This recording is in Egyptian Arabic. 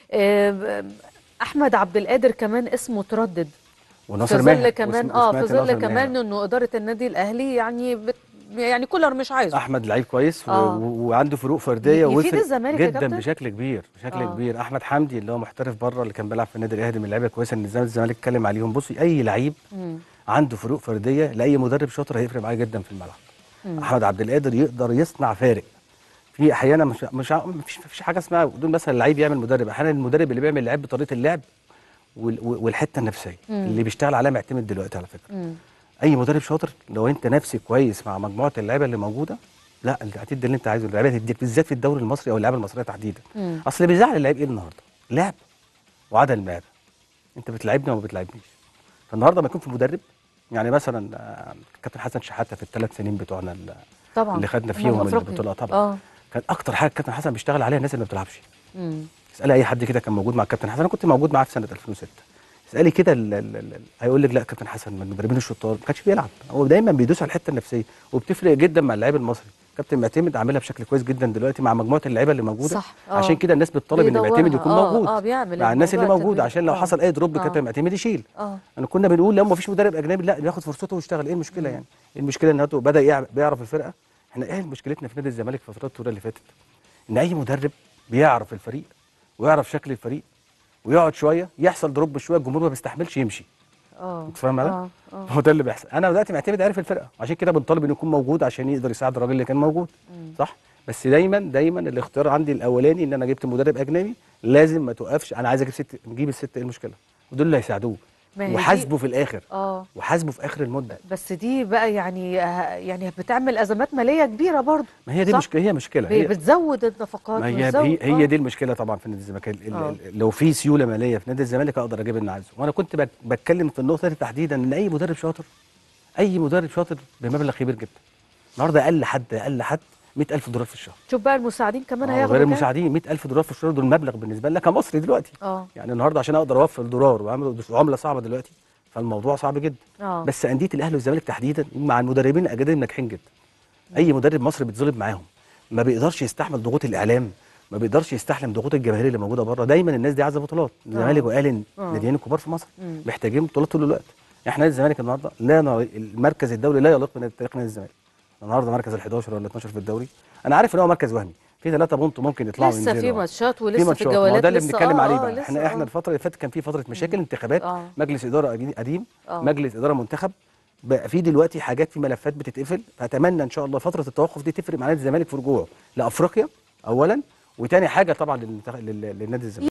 آه، احمد عبد القادر كمان اسمه تردد وناصر في ماهر ظل كمان وسم- اه وسمعت في ظل ناصر كمان ماهر. انه اداره النادي الاهلي يعني بت يعني كولر مش عايزه احمد لعيب كويس و... آه. و... وعنده فروق فرديه يفيد وفرق الزمالك يا جدا كابتن؟ بشكل كبير بشكل آه. آه. كبير احمد حمدي اللي هو محترف بره اللي كان بيلعب في النادي الاهلي من اللعيبه كويسه ان الزمالك الزمالك اتكلم عليهم بصي اي لعيب مم. عنده فروق فرديه لاي مدرب شاطر هيفرق معاه جدا في الملعب مم. احمد عبد القادر يقدر يصنع فارق في احيانا مش مش ع- مفيش مفيش حاجه اسمها بدون مثلا لعيب يعمل مدرب احيانا المدرب اللي بيعمل لعيب بطريقه اللعب وال- والحته النفسيه مم. اللي بيشتغل عليها معتمد دلوقتي على فكره مم. اي مدرب شاطر لو انت نفسي كويس مع مجموعه اللعيبه اللي موجوده لا انت هتدي اللي انت عايزه اللعيبه هتديك بالذات في الدوري المصري او اللعيبه المصريه تحديدا مم. اصل اللي بيزعل اللعيب ايه النهارده لعب وعدم لعب انت بتلعبني وما بتلعبنيش فالنهارده ما يكون في مدرب يعني مثلا آه، كابتن حسن شحاته في الثلاث سنين بتوعنا ال- طبعا اللي خدنا أمم فيهم أفريقيا. البطوله طبعا اه كان اكتر حاجه كابتن حسن بيشتغل عليها الناس اللي ما بتلعبش مم. اسالي اي حد كده كان موجود مع الكابتن حسن انا كنت موجود معاه في سنه 2006 اسالي كده ال- ال- ال- هيقول لك لا كابتن حسن من المدربين الشطار ما كانش بيلعب هو دايما بيدوس على الحته النفسيه وبتفرق جدا مع اللاعب المصري كابتن معتمد عاملها بشكل كويس جدا دلوقتي مع مجموعه اللعيبه اللي موجوده صح، آه. عشان كده الناس بتطالب ان بيدورها. معتمد يكون آه، موجود آه، بيعمل مع الناس اللي الموضوع موجوده التدريب. عشان لو آه. حصل اي دروب آه. كابتن معتمد يشيل اه انا كنا بنقول لو ما فيش مدرب اجنبي لا بياخد فرصته ويشتغل ايه المشكله يعني إيه المشكله ان هو بدا يع- بيعرف الفرقه احنا ايه مشكلتنا في نادي الزمالك في فترات الطويله اللي فاتت ان اي مدرب بيعرف الفريق ويعرف شكل الفريق ويقعد شويه يحصل دروب شويه الجمهور ما بيستحملش يمشي اه انت فاهم معايا؟ اه اه هو ده اللي بيحصل انا دلوقتي معتمد عارف الفرقه عشان كده بنطالب انه يكون موجود عشان يقدر يساعد الراجل اللي كان موجود صح بس دايما دايما الاختيار عندي الاولاني ان انا جبت مدرب اجنبي لازم ما توقفش انا عايز اجيب ست نجيب الست ايه المشكله ودول اللي هيساعدوه ما هي دي- وحاسبه في الاخر اه وحاسبه في اخر المده بس دي بقى يعني آه، يعني بتعمل ازمات ماليه كبيره برضه ما هي دي صح؟ مشكله هي مشكله ب- هي بتزود النفقات ما هي بتزود- هي, هي آه. دي المشكله طبعا في نادي الزمالك ال- ال- آه. ال- لو في سيوله ماليه في نادي الزمالك اقدر اجيب اللي عايزه وانا كنت بك- بتكلم في النقطه دي تحديدا ان اي مدرب شاطر اي مدرب شاطر بمبلغ كبير جدا النهارده اقل حد اقل حد 100000 دولار في الشهر شوف بقى المساعدين كمان آه، هياخدوا غير كام؟ المساعدين 100000 دولار في الشهر دول مبلغ بالنسبه لنا كمصري دلوقتي اه يعني النهارده عشان اقدر اوفر دولار واعمل عمله صعبه دلوقتي فالموضوع صعب جدا اه بس انديه الاهلي والزمالك تحديدا مع المدربين الاجانب ناجحين جدا اي مدرب مصري بيتظلم معاهم ما بيقدرش يستحمل ضغوط الاعلام ما بيقدرش يستحمل ضغوط الجماهير اللي موجوده بره دايما الناس دي عايزه بطولات الزمالك والاهلي آه. ناديين الكبار في مصر مم. محتاجين بطولات طول الوقت احنا نادي الزمالك النهارده لا نر- المركز الدولي لا يليق بتاريخ نادي الزمالك النهارده مركز ال 11 ولا 12 في الدوري انا عارف ان هو مركز وهمي في ثلاثه بونت ممكن يطلعوا لسه في وينزلوا. ماتشات في ولسه في ماتشات. ما هو الجولات ده اللي لسه بنتكلم آه، عليه آه، بقى لسه احنا احنا آه. الفتره اللي فاتت كان في فتره مشاكل انتخابات آه. مجلس اداره قديم- قديم آه. مجلس اداره منتخب بقى في دلوقتي حاجات في ملفات بتتقفل فاتمنى ان شاء الله فتره التوقف دي تفرق مع نادي الزمالك في رجوعه لافريقيا اولا وتاني حاجه طبعا للمنتخب- لل- للنادي الزمالك